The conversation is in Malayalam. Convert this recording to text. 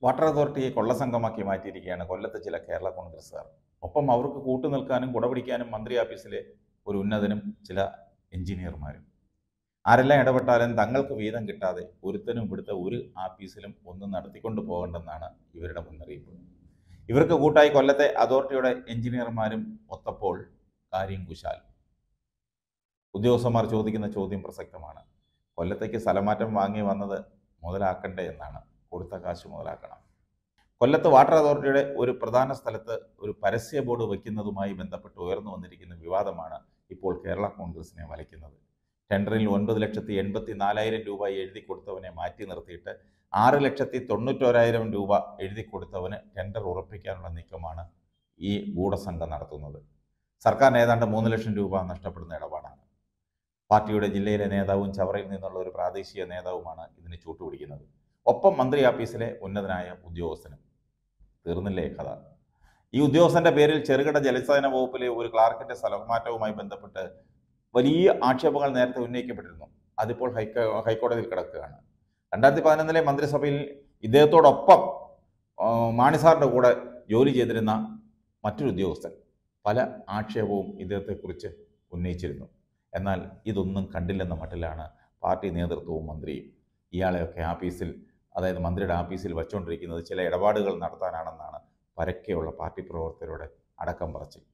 വാട്ടർ അതോറിറ്റിയെ കൊള്ളസംഘമാക്കി മാറ്റിയിരിക്കുകയാണ് കൊല്ലത്തെ ചില കേരള കോൺഗ്രസ്സുകാർ ഒപ്പം അവർക്ക് കൂട്ടുനിൽക്കാനും കുടപിടിക്കാനും മന്ത്രി ഓഫീസിലെ ഒരു ഉന്നതനും ചില എഞ്ചിനീയർമാരും ആരെല്ലാം ഇടപെട്ടാലും തങ്ങൾക്ക് വീതം കിട്ടാതെ ഒരുത്തനും ഇവിടുത്തെ ഒരു ആഫീസിലും ഒന്നും നടത്തിക്കൊണ്ട് പോകണ്ടെന്നാണ് ഇവരുടെ മുന്നറിയിപ്പ് ഇവർക്ക് കൂട്ടായി കൊല്ലത്തെ അതോറിറ്റിയുടെ എഞ്ചിനീയർമാരും ഒത്തപ്പോൾ കാര്യം കുശാൽ ഉദ്യോഗസ്ഥന്മാർ ചോദിക്കുന്ന ചോദ്യം പ്രസക്തമാണ് കൊല്ലത്തേക്ക് സ്ഥലമാറ്റം വാങ്ങി വന്നത് മുതലാക്കണ്ടേ എന്നാണ് കൊടുത്ത കാശ് മുതലാക്കണം കൊല്ലത്ത് വാട്ടർ അതോറിറ്റിയുടെ ഒരു പ്രധാന സ്ഥലത്ത് ഒരു പരസ്യ ബോർഡ് വയ്ക്കുന്നതുമായി ബന്ധപ്പെട്ട് ഉയർന്നു വന്നിരിക്കുന്ന വിവാദമാണ് ഇപ്പോൾ കേരള കോൺഗ്രസിനെ വലയ്ക്കുന്നത് ടെൻഡറിൽ ഒൻപത് ലക്ഷത്തി എൺപത്തി നാലായിരം രൂപ എഴുതി കൊടുത്തവനെ മാറ്റി നിർത്തിയിട്ട് ആറ് ലക്ഷത്തി തൊണ്ണൂറ്റോരായിരം രൂപ എഴുതി കൊടുത്തവന് ടെൻഡർ ഉറപ്പിക്കാനുള്ള നീക്കമാണ് ഈ ഗൂഢസംഘം നടത്തുന്നത് സർക്കാരിന് ഏതാണ്ട് മൂന്ന് ലക്ഷം രൂപ നഷ്ടപ്പെടുന്ന ഇടപാടാണ് പാർട്ടിയുടെ ജില്ലയിലെ നേതാവും ചവറയിൽ നിന്നുള്ള ഒരു പ്രാദേശിക നേതാവുമാണ് ഇതിന് ചൂട്ടുപിടിക്കുന്നത് ഒപ്പം മന്ത്രി ഓഫീസിലെ ഉന്നതനായ ഉദ്യോഗസ്ഥനും തീർന്നില്ലേ കഥ ഈ ഉദ്യോഗസ്ഥന്റെ പേരിൽ ചെറുകിട ജലസേന വകുപ്പിലെ ഒരു ക്ലാർക്കിന്റെ സ്ഥലമാറ്റവുമായി ബന്ധപ്പെട്ട് വലിയ ആക്ഷേപങ്ങൾ നേരത്തെ ഉന്നയിക്കപ്പെട്ടിരുന്നു അതിപ്പോൾ ഹൈക്കോ ഹൈക്കോടതിയിൽ കിടക്കുകയാണ് രണ്ടായിരത്തി പതിനൊന്നിലെ മന്ത്രിസഭയിൽ ഇദ്ദേഹത്തോടൊപ്പം ആ, മാണി സാറിൻ്റെ കൂടെ ജോലി ചെയ്തിരുന്ന മറ്റൊരു ഉദ്യോഗസ്ഥൻ പല ആക്ഷേപവും ഇദ്ദേഹത്തെക്കുറിച്ച് ഉന്നയിച്ചിരുന്നു എന്നാൽ ഇതൊന്നും കണ്ടില്ലെന്ന മട്ടിലാണ് പാർട്ടി നേതൃത്വവും മന്ത്രിയും ഇയാളെയൊക്കെ ആഫീസിൽ അതായത് മന്ത്രിയുടെ ആഫീസിൽ വച്ചുകൊണ്ടിരിക്കുന്നത് ചില ഇടപാടുകൾ നടത്താനാണെന്നാണ് പരക്കെയുള്ള പാർട്ടി പ്രവർത്തകരുടെ അടക്കം പറച്ചിൽ